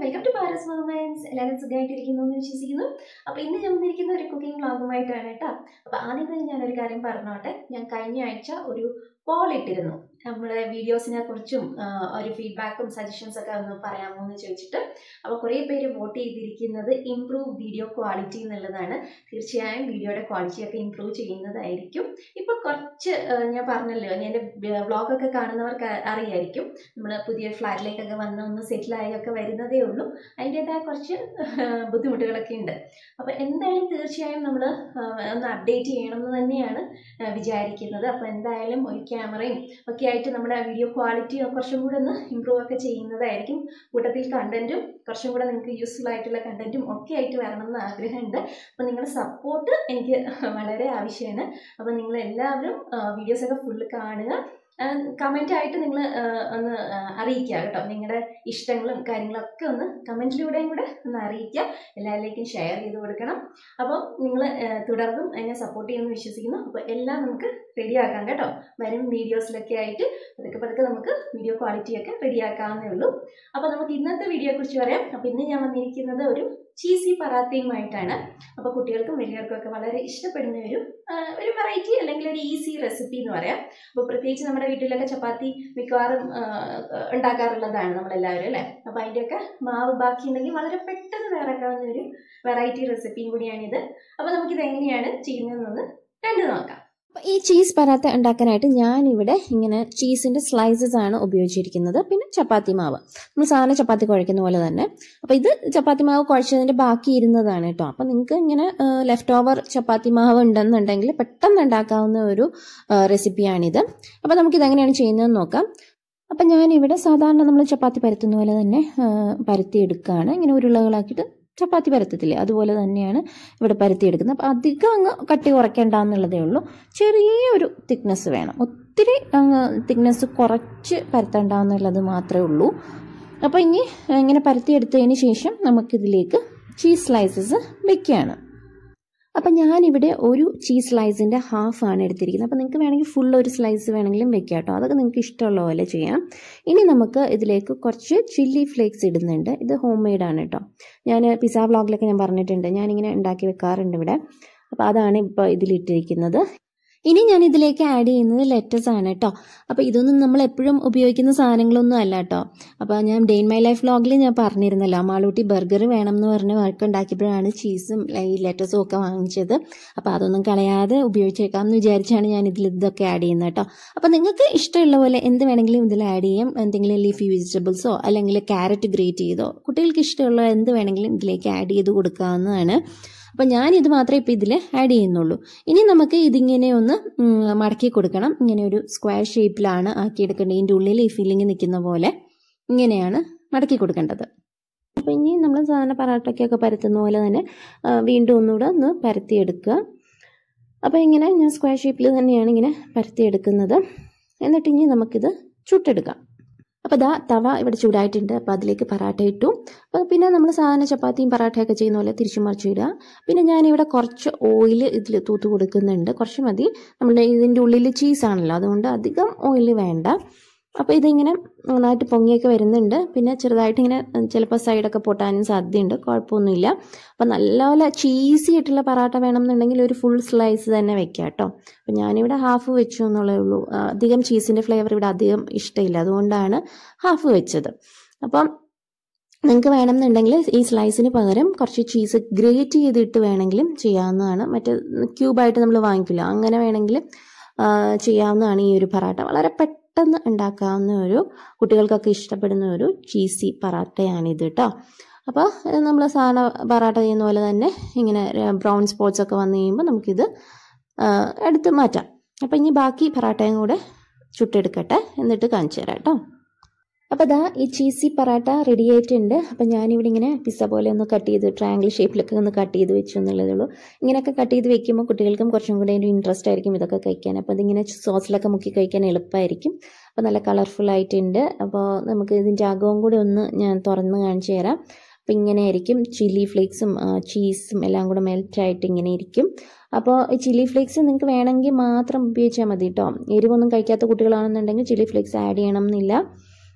welcome to പാരസ് movements എല്ലാവരും സുഖമായിട്ടിരിക്കുന്നു എന്ന് വിശ്വസിക്കുന്നു അപ്പോൾ ഇന്ന് ഞാൻ വന്നിരിക്കുന്ന ഒരു കുക്കിംഗ് വ്ളോഗുമായിട്ടാണ് കേട്ടോ അപ്പോൾ ആദ്യം തന്നെ ഞാനൊരു കാര്യം പറഞ്ഞോട്ടെ ഞാൻ കഴിഞ്ഞ ആഴ്ച ഒരു പോൾ ഇട്ടിരുന്നു നമ്മുടെ വീഡിയോസിനെ കുറിച്ചും ആ, ഒരു ഫീഡ്ബാക്കും സജഷൻസ് ഒക്കെ ഒന്ന് പറയാമോ എന്ന് ചോദിച്ചിട്ട് അപ്പോൾ കുറേ പേര് വോട്ട് ചെയ്തിരിക്കുന്നത് ഇംപ്രൂവ് വീഡിയോ ക്വാളിറ്റി എന്നുള്ളതാണ് തീർച്ചയായും വീഡിയോയുടെ ക്വാളിറ്റി ഒക്കെ ഇംപ്രൂവ് ചെയ്യുന്നതായിരിക്കും ഇപ്പോൾ കുറച്ച് ആ, ഞാൻ പറഞ്ഞല്ലോ ഞാൻ എൻ്റെ വ്ളോഗൊക്കെ കാണുന്നവർക്ക് അ- അറിയായിരിക്കും നമ്മൾ പുതിയ ഫ്ലാറ്റിലേക്കൊക്കെ വന്ന് ഒന്ന് സെറ്റിലായി ഒക്കെ വരുന്നതേ ഉള്ളൂ അതിൻ്റേതായ കുറച്ച് ബുദ്ധിമുട്ടുകളൊക്കെ ഉണ്ട് അപ്പോൾ എന്തായാലും തീർച്ചയായും നമ്മൾ ഒന്ന് അപ്ഡേറ്റ് ചെയ്യണം എന്ന് തന്നെയാണ് ആ, വിചാരിക്കുന്നത് അപ്പോൾ എന്തായാലും ഒരു ക്യാമറയും ഒക്കെ ആയിട്ട് നമ്മുടെ വീഡിയോ ക്വാളിറ്റി കുറച്ചും കൂടെ ഒന്ന് ഇമ്പ്രൂവ് ഒക്കെ ചെയ്യുന്നതായിരിക്കും കൂട്ടത്തിൽ കണ്ടൻറ്റും കുറച്ചും കൂടെ നിങ്ങൾക്ക് യൂസ്ഫുൾ ആയിട്ടുള്ള കണ്ടൻറ്റും ഒക്കെ ആയിട്ട് വരണം എന്ന് ആഗ്രഹമുണ്ട് അപ്പോൾ നിങ്ങളുടെ സപ്പോർട്ട് എനിക്ക് വളരെ ആവശ്യമാണ് അപ്പോൾ നിങ്ങൾ എല്ലാവരും വീഡിയോസൊക്കെ ഫുള്ള് കാണുക കമൻ്റ് ആയിട്ട് നിങ്ങൾ ഒന്ന് ആ, അറിയിക്കുക കേട്ടോ നിങ്ങളുടെ ഇഷ്ടങ്ങളും കാര്യങ്ങളൊക്കെ ഒന്ന് കമൻറ്റിലൂടെയും കൂടെ ഒന്ന് അറിയിക്കുക എല്ലാവരിലേക്കും ഷെയർ ചെയ്ത് കൊടുക്കണം അപ്പോൾ നിങ്ങൾ തുടർന്നും എന്നെ സപ്പോർട്ട് ചെയ്യുമെന്ന് വിശ്വസിക്കുന്നു അപ്പോൾ എല്ലാം നമുക്ക് റെഡിയാക്കാം കേട്ടോ വരും വീഡിയോസിലൊക്കെ ആയിട്ട് പതുക്കെ പതുക്കെ നമുക്ക് വീഡിയോ ക്വാളിറ്റി ഒക്കെ റെഡിയാക്കാവുന്നേ ഉള്ളൂ അപ്പോൾ നമുക്ക് ഇന്നത്തെ വീഡിയോയെ കുറിച്ച് പറയാം അപ്പോൾ ഇന്ന് ഞാൻ വന്നിരിക്കുന്നത് ഒരു ചീസി പറാത്തയുമായിട്ടാണ് അപ്പോൾ കുട്ടികൾക്കും വലിയവർക്കും ഒക്കെ വളരെ ഇഷ്ടപ്പെടുന്ന ഒരു ആ, ഒരു വെറൈറ്റി അല്ലെങ്കിൽ ഒരു ഈസി റെസിപ്പി എന്ന് പറയാം അപ്പോൾ പ്രത്യേകിച്ച് നമ്മുടെ വീട്ടിലൊക്കെ ചപ്പാത്തി മിക്കവാറും ആ, ഉണ്ടാക്കാറുള്ളതാണ് നമ്മളെല്ലാവരും അല്ലേ അപ്പോൾ അതിൻ്റെയൊക്കെ മാവ് ബാക്കി ഉണ്ടെങ്കിൽ വളരെ പെട്ടെന്ന് തയ്യാറാക്കാവുന്ന ഒരു വെറൈറ്റി റെസിപ്പിയും കൂടിയാണിത് അപ്പോൾ നമുക്കിത് എങ്ങനെയാണ് ചെയ്യുന്നതെന്നൊന്ന് കണ്ടു നോക്കാം അപ്പോൾ ഈ ചീസ് പരാത്ത ഉണ്ടാക്കാനായിട്ട് ഞാനിവിടെ ഇങ്ങനെ ചീസിൻ്റെ സ്ലൈസസ് ആണ് ഉപയോഗിച്ചിരിക്കുന്നത് പിന്നെ ചപ്പാത്തി മാവ് നമ്മൾ സാധാരണ ചപ്പാത്തി കുഴക്കുന്ന പോലെ തന്നെ അപ്പോൾ ഇത് ചപ്പാത്തി മാവ് കുഴച്ചതിൻ്റെ ബാക്കി ഇരുന്നതാണ് കേട്ടോ അപ്പോൾ നിങ്ങൾക്ക് ഇങ്ങനെ ലെഫ്റ്റ് ഓവർ ചപ്പാത്തി മാവ് ഉണ്ടെന്നുണ്ടെങ്കിൽ പെട്ടെന്ന് ഉണ്ടാക്കാവുന്ന ഒരു ആ, റെസിപ്പിയാണിത് അപ്പോൾ നമുക്കിത് എങ്ങനെയാണ് ചെയ്യുന്നതെന്ന് നോക്കാം അപ്പം ഞാനിവിടെ സാധാരണ നമ്മൾ ചപ്പാത്തി പരത്തുന്ന പോലെ തന്നെ ആ, പരത്തിയെടുക്കുകയാണ് ഇങ്ങനെ ഉരുളകളാക്കിയിട്ട് ചപ്പാത്തി പരത്തത്തില്ലേ അതുപോലെ തന്നെയാണ് ഇവിടെ പരത്തിയെടുക്കുന്നത് അപ്പം അധികം അങ്ങ് കട്ടി കുറയ്ക്കേണ്ട എന്നുള്ളതേ ഉള്ളൂ ചെറിയൊരു തിക്നെസ് വേണം ഒത്തിരി അങ്ങ് തിക്നെസ് കുറച്ച് പരത്തേണ്ടെന്നുള്ളത് മാത്രമേ ഉള്ളൂ അപ്പോൾ ഇനി ഇങ്ങനെ പരത്തിയെടുത്തതിന് ശേഷം നമുക്കിതിലേക്ക് ചീസ് സ്ലൈസസ് വെക്കുകയാണ് അപ്പം ഞാനിവിടെ ഒരു ചീസ് സ്ലൈസിൻ്റെ ഹാഫാണ് എടുത്തിരിക്കുന്നത് അപ്പോൾ നിങ്ങൾക്ക് വേണമെങ്കിൽ ഫുൾ ഒരു സ്ലൈസ് വേണമെങ്കിലും വെക്കാം കേട്ടോ അതൊക്കെ നിങ്ങൾക്ക് ഇഷ്ടമുള്ള പോലെ ചെയ്യാം ഇനി നമുക്ക് ഇതിലേക്ക് കുറച്ച് ചില്ലി ഫ്ലേക്സ് ഇടുന്നുണ്ട് ഇത് ഹോം മെയ്ഡാണ് കേട്ടോ ഞാൻ പിസ്സ വ്ളോഗിലൊക്കെ ഞാൻ പറഞ്ഞിട്ടുണ്ട് ഞാനിങ്ങനെ ഉണ്ടാക്കി വെക്കാറുണ്ട് ഇവിടെ അപ്പോൾ അതാണ് ഇപ്പോൾ ഇതിലിട്ടിരിക്കുന്നത് ഇനി ഞാൻ ഇതിലേക്ക് ആഡ് ചെയ്യുന്നത് ലെറ്റസ് ആണ് കേട്ടോ അപ്പോൾ ഇതൊന്നും നമ്മൾ എപ്പോഴും ഉപയോഗിക്കുന്ന സാധനങ്ങളൊന്നും അല്ല കേട്ടോ അപ്പോൾ ഞാൻ ഡേ ഇൻ മൈ ലൈഫ് വ്ളോഗിൽ ഞാൻ പറഞ്ഞിരുന്നല്ലോ മാളൂട്ടി ബർഗർ വേണം എന്ന് പറഞ്ഞ് വർക്ക് ഉണ്ടാക്കിയപ്പോഴാണ് ചീസും ഈ ലെറ്റസും ഒക്കെ വാങ്ങിച്ചത് അപ്പോൾ അതൊന്നും കളയാതെ ഉപയോഗിച്ചേക്കാമെന്ന് വിചാരിച്ചാണ് ഞാൻ ഇതിൽ ഇതൊക്കെ ആഡ് ചെയ്യുന്നത് കേട്ടോ അപ്പോൾ നിങ്ങൾക്ക് ഇഷ്ടമുള്ള പോലെ എന്ത് വേണമെങ്കിലും ഇതിൽ ആഡ് ചെയ്യാം എന്തെങ്കിലും ലീഫി വെജിറ്റബിൾസോ അല്ലെങ്കിൽ ക്യാരറ്റ് ഗ്രേറ്റ് ചെയ്തോ കുട്ടികൾക്ക് ഇഷ്ടമുള്ള എന്ത് വേണമെങ്കിലും ഇതിലേക്ക് ആഡ് ചെയ്ത് കൊടുക്കാവുന്നതാണ് അപ്പോൾ ഞാൻ ഇത് മാത്രമേ ഇപ്പോൾ ഇതിൽ ആഡ് ചെയ്യുന്നുള്ളൂ ഇനി നമുക്ക് ഇതിങ്ങനെ ഒന്ന് ഉം, മടക്കി കൊടുക്കണം ഇങ്ങനെ ഒരു സ്ക്വയർ ഷേപ്പിലാണ് ആക്കിയെടുക്കേണ്ടത് ഇതിൻ്റെ ഉള്ളിൽ ഈ ഫില്ലിങ് നിൽക്കുന്ന പോലെ ഇങ്ങനെയാണ് മടക്കി കൊടുക്കേണ്ടത് അപ്പോൾ ഇനി നമ്മൾ സാധാരണ പറാട്ടയ്ക്കൊക്കെ പരത്തുന്ന പോലെ തന്നെ ആ, വീണ്ടും ഒന്നുകൂടെ ഒന്ന് പരത്തിയെടുക്കുക അപ്പോൾ ഇങ്ങനെ ഞാൻ സ്ക്വയർ ഷേപ്പിൽ തന്നെയാണ് ഇങ്ങനെ പരത്തിയെടുക്കുന്നത് എന്നിട്ട് ഇനി നമുക്കിത് ചുട്ടെടുക്കാം അപ്പോൾ ദാ തവ ഇവിടെ ചൂടായിട്ടുണ്ട് അപ്പോൾ അതിലേക്ക് പറാട്ട ഇട്ടു അപ്പോൾ പിന്നെ നമ്മൾ സാധാരണ ചപ്പാത്തിയും പറാട്ടയൊക്കെ ചെയ്യുന്ന പോലെ തിരിച്ചു മറിച്ച് ഇടുക പിന്നെ ഞാനിവിടെ കുറച്ച് ഓയിൽ ഇതിൽ തൂത്ത് കൊടുക്കുന്നുണ്ട് കുറച്ച് മതി നമ്മുടെ ഇതിൻ്റെ ഉള്ളിൽ ചീസാണല്ലോ അതുകൊണ്ട് അധികം ഓയിൽ വേണ്ട അപ്പോൾ ഇതിങ്ങനെ നന്നായിട്ട് പൊങ്ങിയൊക്കെ വരുന്നുണ്ട് പിന്നെ ചെറുതായിട്ട് ഇങ്ങനെ ചിലപ്പോൾ സൈഡൊക്കെ പൊട്ടാനും സാധ്യതയുണ്ട് കുഴപ്പമൊന്നുമില്ല അപ്പോൾ നല്ലപോലെ ചീസി ആയിട്ടുള്ള പറാട്ട വേണമെന്നുണ്ടെങ്കിൽ ഒരു ഫുൾ സ്ലൈസ് തന്നെ വെക്കാം കേട്ടോ അപ്പോൾ ഞാനിവിടെ ഹാഫ് വെച്ചു എന്നുള്ളതേ ഉള്ളൂ ആ, അധികം ചീസിൻ്റെ ഫ്ലേവർ ഇവിടെ അധികം ഇഷ്ടമില്ല അതുകൊണ്ടാണ് ഹാഫ് വെച്ചത് അപ്പം നിങ്ങൾക്ക് വേണമെന്നുണ്ടെങ്കിൽ ഈ സ്ലൈസിന് പകരം കുറച്ച് ചീസ് ഗ്രേറ്റ് ചെയ്തിട്ട് വേണമെങ്കിലും ചെയ്യാവുന്നതാണ് മറ്റേ ക്യൂബായിട്ട് നമ്മൾ വാങ്ങിക്കില്ല അങ്ങനെ വേണമെങ്കിൽ ആ, ചെയ്യാവുന്നതാണ് ഈ ഒരു പറാട്ട വളരെ പെട്ടെന്ന് ഉണ്ടാക്കാവുന്ന ഒരു കുട്ടികൾക്കൊക്കെ ഇഷ്ടപ്പെടുന്ന ഒരു ചീസി പറാട്ടയാണിത് കേട്ടോ അപ്പോൾ നമ്മൾ സാധാരണ പറാട്ട ചെയ്യുന്ന പോലെ തന്നെ ഇങ്ങനെ ബ്രൗൺ സ്പോട്ട്സ് ഒക്കെ വന്നു കഴിയുമ്പോൾ നമുക്കിത് ആ, എടുത്ത് മാറ്റാം അപ്പോൾ ഇനി ബാക്കി പറാട്ടയും കൂടെ ചുട്ടെടുക്കട്ടെ എന്നിട്ട് കാണിച്ചു തരാം കേട്ടോ അപ്പോൾ ദാ ഈ ചീസി പറാട്ട റെഡി ആയിട്ടുണ്ട് അപ്പോൾ ഞാനിവിടെ ഇങ്ങനെ പിസ്സ പോലെ ഒന്ന് കട്ട് ചെയ്ത് ട്രയാങ്കിൾ ഷേപ്പിലൊക്കെ ഒന്ന് കട്ട് ചെയ്ത് വെച്ചു എന്നുള്ളതേ ഉള്ളൂ ഇങ്ങനെയൊക്കെ കട്ട് ചെയ്ത് വെക്കുമ്പോൾ കുട്ടികൾക്കും കുറച്ചും കൂടെ ഒരു ഇൻട്രസ്റ്റ് ആയിരിക്കും ഇതൊക്കെ കഴിക്കാൻ അപ്പോൾ ഇതിങ്ങനെ സോസിലൊക്കെ മുക്കി കഴിക്കാൻ എളുപ്പമായിരിക്കും അപ്പോൾ നല്ല കളർഫുൾ ആയിട്ടുണ്ട് അപ്പോൾ നമുക്ക് ഇതിൻ്റെ അകവും കൂടി ഒന്ന് ഞാൻ തുറന്ന് കാണിച്ചു തരാം അപ്പോൾ ഇങ്ങനെ ആയിരിക്കും ചില്ലി ഫ്ലേക്സും ചീസും എല്ലാം കൂടെ മെൽറ്റായിട്ട് ഇങ്ങനെ ഇരിക്കും അപ്പോൾ ഈ ചില്ലി ഫ്ലേക്സ് നിങ്ങൾക്ക് വേണമെങ്കിൽ മാത്രം ഉപയോഗിച്ചാൽ മതി കേട്ടോ എരിവൊന്നും കഴിക്കാത്ത കുട്ടികളാണെന്നുണ്ടെങ്കിൽ ചില്ലി ഫ്ലേക്സ് ആഡ് ചെയ്യണം എന്നില്ല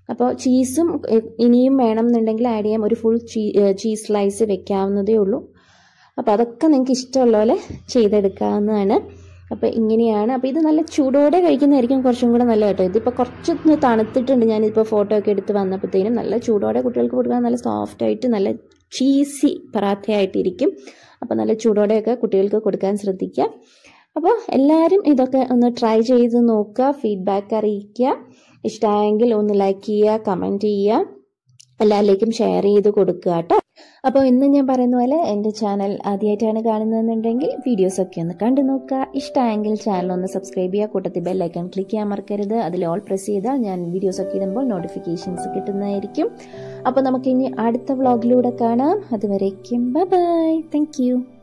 അപ്പോൾ ചീസും എ- ഇനിയും വേണം എന്നുണ്ടെങ്കിൽ ആഡ് ചെയ്യാം ഒരു ഫുൾ ചീ ചീസ് സ്ലൈസ് വെക്കാവുന്നതേ ഉള്ളൂ അപ്പോൾ അതൊക്കെ നിങ്ങൾക്ക് ഇഷ്ടമുള്ള പോലെ ചെയ്തെടുക്കാവുന്നതാണ് അപ്പോൾ ഇങ്ങനെയാണ് അപ്പോൾ ഇത് നല്ല ചൂടോടെ കഴിക്കുന്നതായിരിക്കും കുറച്ചും കൂടെ നല്ല കേട്ടോ ഇതിപ്പോൾ കുറച്ചൊന്ന് തണുത്തിട്ടുണ്ട് ഞാനിപ്പോൾ ഫോട്ടോ ഒക്കെ എടുത്ത് വന്നപ്പോഴത്തേനും നല്ല ചൂടോടെ കുട്ടികൾക്ക് കൊടുക്കാൻ നല്ല സോഫ്റ്റ് ആയിട്ട് നല്ല ചീസി പറാത്തയായിട്ടിരിക്കും അപ്പോൾ നല്ല ചൂടോടെയൊക്കെ കുട്ടികൾക്ക് കൊടുക്കാൻ ശ്രദ്ധിക്കുക അപ്പോൾ എല്ലാവരും ഇതൊക്കെ ഒന്ന് ട്രൈ ചെയ്ത് നോക്കുക ഫീഡ്ബാക്ക് അറിയിക്കുക ഇഷ്ടമായെങ്കിൽ ഒന്ന് ലൈക്ക് ചെയ്യുക കമൻറ്റ് ചെയ്യുക എല്ലാവരിലേക്കും ഷെയർ ചെയ്ത് കൊടുക്കുക കേട്ടോ അപ്പോൾ ഇന്ന് ഞാൻ പറയുന്ന പോലെ എൻ്റെ ചാനൽ ആദ്യമായിട്ടാണ് കാണുന്നതെന്നുണ്ടെങ്കിൽ വീഡിയോസൊക്കെ ഒന്ന് കണ്ടു നോക്കുക ഇഷ്ടമായെങ്കിൽ ചാനൽ ഒന്ന് സബ്സ്ക്രൈബ് ചെയ്യുക കൂട്ടത്തിൽ ബെല്ലൈക്കൺ ക്ലിക്ക് ചെയ്യാൻ മറക്കരുത് അതിൽ ഓൾ പ്രസ് ചെയ്താൽ ഞാൻ വീഡിയോസൊക്കെ ഇടുമ്പോൾ നോട്ടിഫിക്കേഷൻസ് കിട്ടുന്നതായിരിക്കും അപ്പോൾ നമുക്കിനി അടുത്ത വ്ളോഗിലൂടെ കാണാം അതുവരേക്കും ബൈ ബൈ താങ്ക് യു